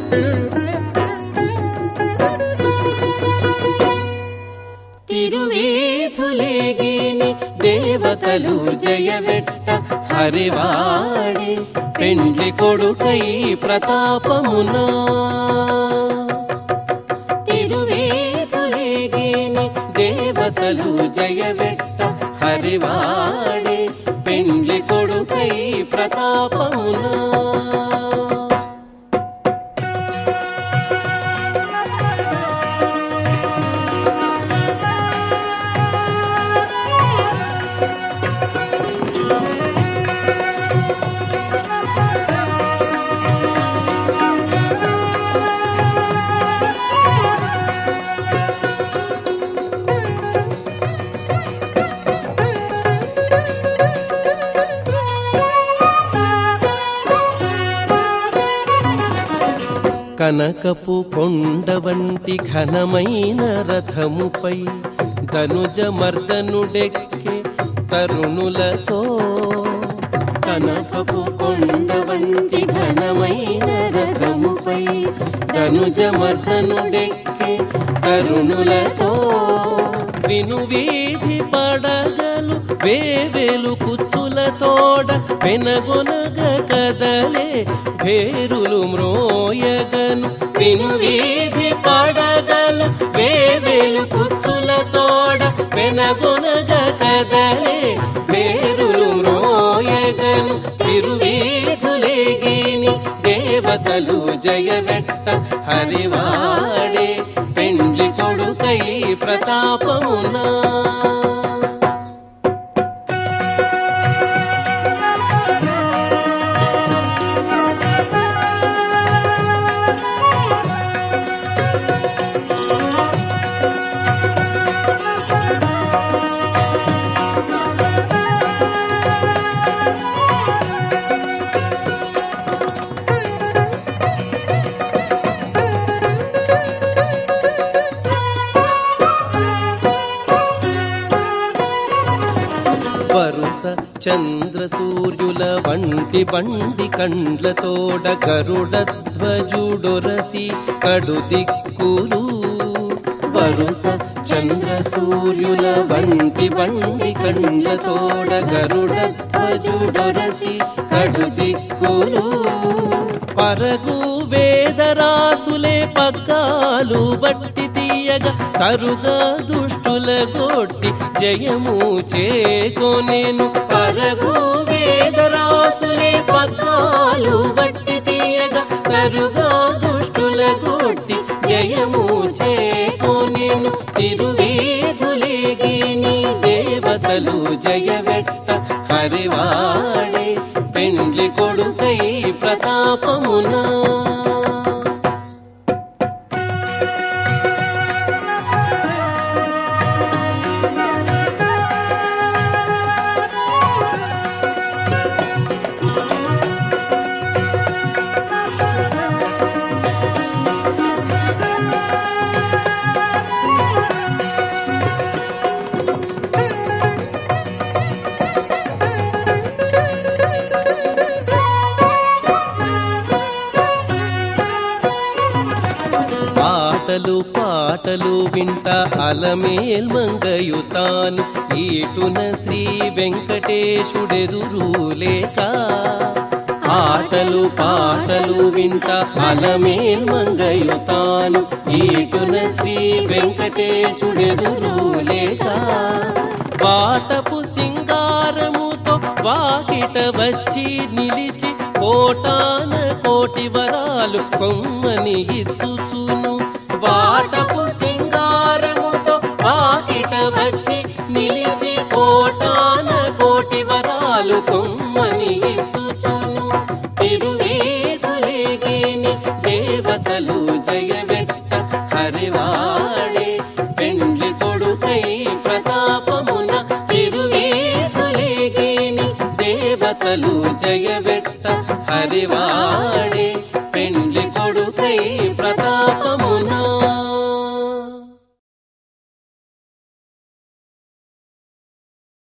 తిరువేధులేగిని దేవతలు జయవెట్ట హరివాడి పెండ్లి కొడుకై ప్రతాపమునా తిరువేధులేగిని దేవతలు జయవెట్ట హరివాడి పెండ్లి కొడుకై ప్రతాపమునా కనకపు కొండ వంటి ఘనమైన రథముపై ధనుజ మర్దనుడెక్కే తరుణులతో కనకపు కొండ వంటి ఘనమైన రథముపై ధనుజ మర్దనుడెక్కే తరుణులతో విను వీధి పడగలు వేవేలు కుచ్చులతోడ పెనగొనగ కదలే భేరులు మ్రోయగను విను వీధి పడగలు వేవేలు కుచ్చులతోడ పెనగొనగ కదలే భేరులు మ్రోయగను తిరువీధులేగిని దేవతలు జయవెట్ట హరివాడే పెండ్లి కొడుకై ప్రతాపమునా వరుస చంద్ర సూర్యుల వంటి బండి కండ్లతోడ గరుడ ధ్వజుడొరసి కడు దిక్కులు వరుస చంద్ర సూర్యుల వంటి బండి కండ్లతోడ గరుడ ధ్వజుడొరసి కడు దిక్కులు పరగు వేదరాసులే పగ్గాలు వట్టి తీయగా సరుగా దుష్టుల గొట్టి జయము చేకొనేను పరగు వేదరాసులే పగ్గాలు వట్టి తీయగా సరుగా దుష్టుల గొట్టి జయము చేకొనేను తిరువేధులేగిని దేవతలు జయవెట్ట హరివాడే పెండ్లి కొడుకై ప్రతాపమునా పాటలు పాటలు వింట అలమేల్ మంగయుతాను ఈటున శ్రీ వెంకటేశుడెదురు లేక ఆటలు పాటలు వింట అలమేల్ మంగయుతాను ఈటున శ్రీ వెంకటేశుడెదురు లేక బాటపు సింగారముతో వాకిట వచ్చి నిలిచి కోటాన కోటి వరాలు కొమ్మని ఇచ్చుచును వాటపు సింగారముతో వాకిట వచ్చి నిలిచి కోటాన కోటి వరాలు కొమ్మని ఇచ్చుచును తిరువేధులేగిని దేవతలు జయవెట్ట హరివాడే పెండ్లి కొడుకై ప్రతాపమున తిరువేధులేగిని దేవతలు జయవెట్ట హరివాడే పెండ్లి కొడుకై ప్రతాపము